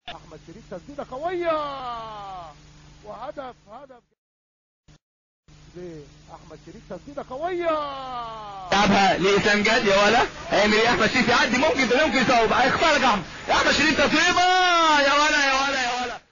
احمد شريف تسديده قويه وهدف هدف احمد شريف تسديده قويه لعبها لاسلام جاد يا ولا هيعمل ايه احمد شريف يعدي ممكن ده ممكن يصوب هيختار جعم احمد شريف تصويبه يا ولا يا ولا يا ولا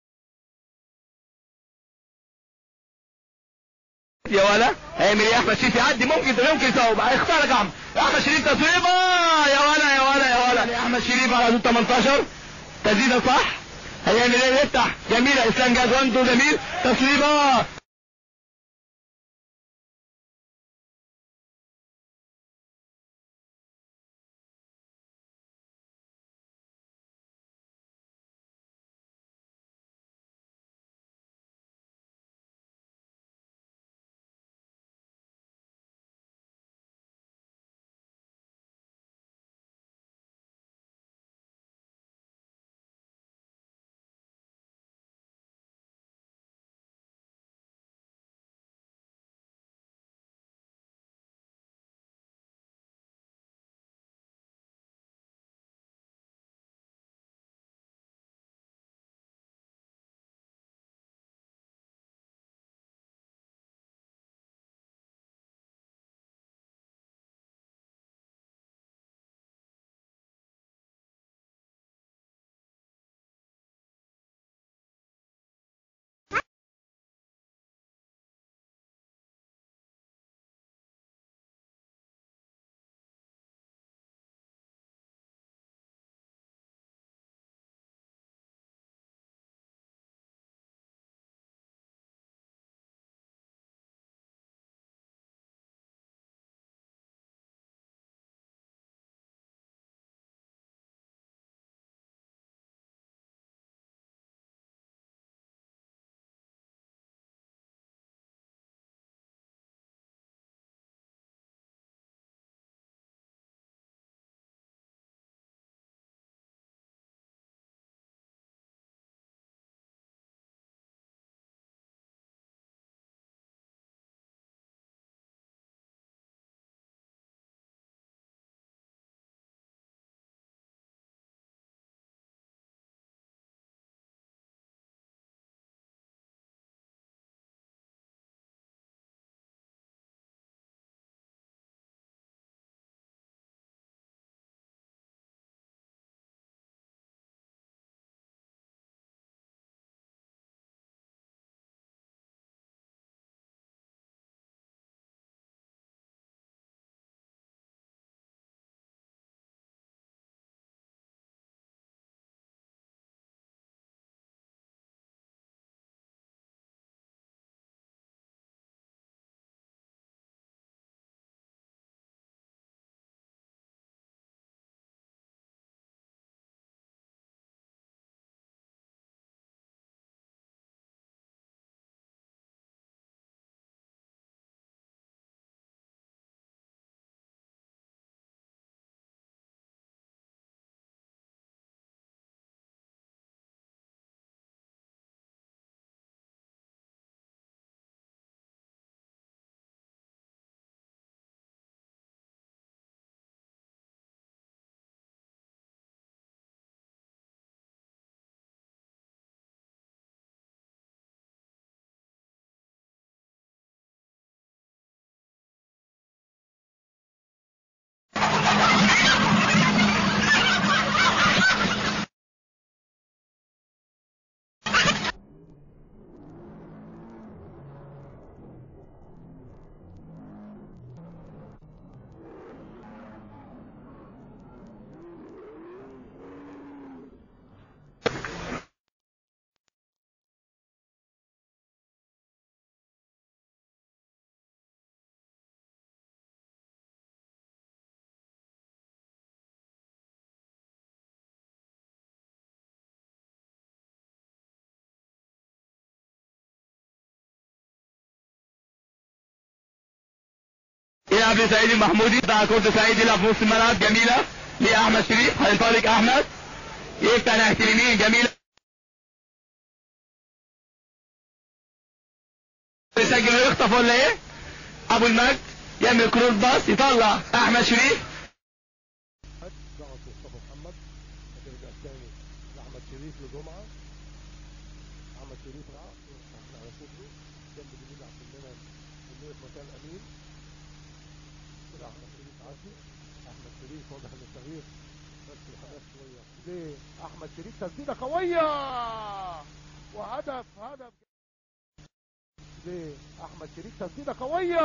يا ولا هيعمل ايه احمد شريف يعدي ممكن ده ممكن يصوب هيختار جعم احمد شريف تصويبه يا ولا يا ولا يا ولا احمد شريف على حدود 18 تسديده صح هيعمل ايه يفتح جميله اسلام جاد وانتو جميل تصويبه يلعب لسعيد المحمودي بتاع كرة سعيد يلعب في نص الملعب جميلة لأحمد شريف هينطلق أحمد يفتح ناحية اليمين جميلة يسجل ويخطف ولا ايه؟ أبو المجد يعمل كروس باص يطلع أحمد شريف ضغط مصطفى محمد هترجع تاني احمد شريف لجمعه احمد شريف راح احنا على صدره جنب جميل عبد المنعم انه في مكان امين كده احمد شريف عدي احمد شريف واضح ان التغيير بس الحماس شويه ليه احمد شريف تسديده قويه وهدف هدف ليه احمد شريف تسديده قويه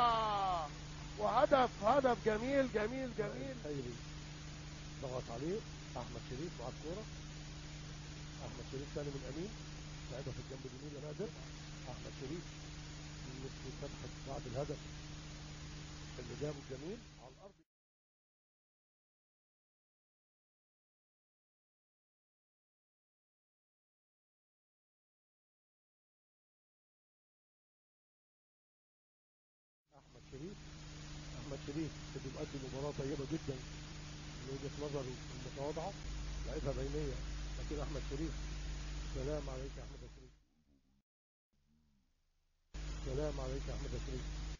وهدف هدف جميل جميل جميل خيري ضغط عليه احمد شريف مع الكوره احمد شريف ثاني من امين لعبها في الجنب اليمين لنادر احمد شريف اللي فتحت بعد الهدف اللي جابه الجميل على الارض احمد شريف احمد شريف اللي بيقدم مباراه طيبه جدا من وجهه نظري المتواضعه لعبها بينيه لكن احمد شريف سلام عليك يا احمد شريف سلام عليك يا احمد شريف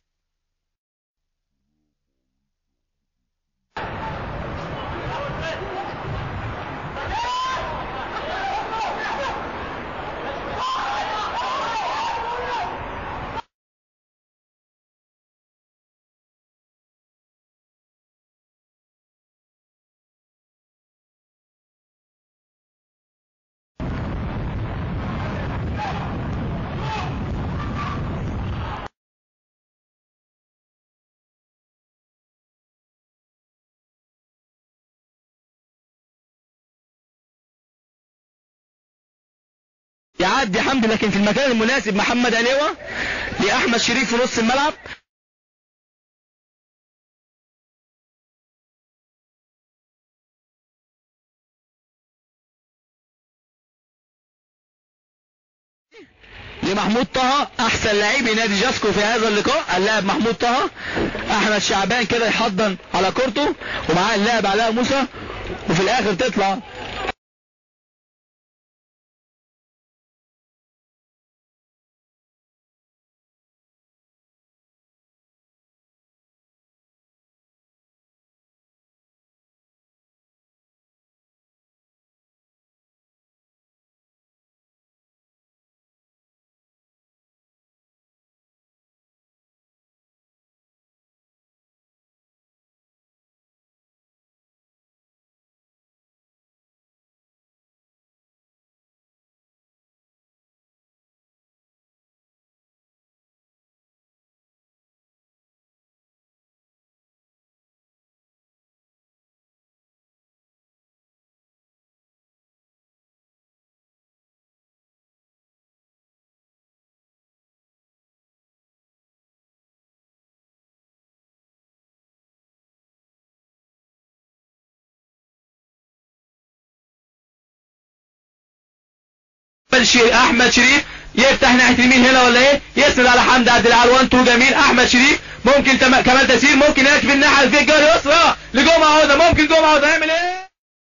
يعدي حمدي لكن في المكان المناسب محمد عليوة لأحمد شريف في نص الملعب لمحمود طه احسن لعيب نادي جاسكو في هذا اللقاء اللاعب محمود طه احمد شعبان كده يحضن على كورته ومعاه اللاعب علاء موسى وفي الاخر تطلع شي- احمد شريف يفتح ناحيه اليمين هنا ولا ايه يسند على حمدي عبد العال 1 2 جميل احمد شريف ممكن تم... كمال تسير ممكن يكفي الناحيه في الجهه اليسرى لجمعه عوده ممكن جمعه عوده يعمل ايه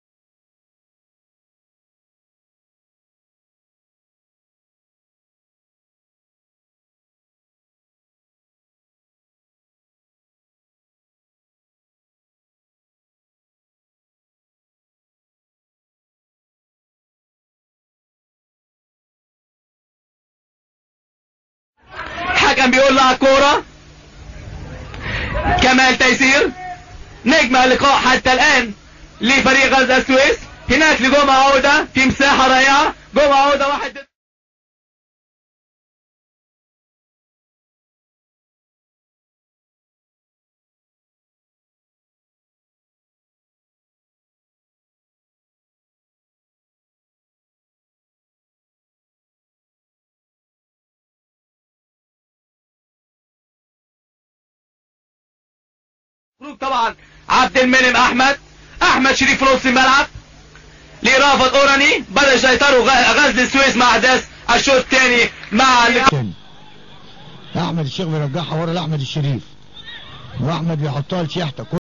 حكم بيقول لها كورة كمال تيسير نجم اللقاء حتى الآن لفريق غزة السويس هناك لجمعة عودة في مساحة رائعة جمعة عودة واحد ضد مبروك طبعا عبد المنعم احمد احمد شريف في نص الملعب لرافض اوراني بدا يسيطروا غ- غزل السويس مع احداث الشوط الثاني مع اللقاء تاني احمد الشيخ بيرجعها ورا لاحمد الشريف واحمد بيحطها لشيحته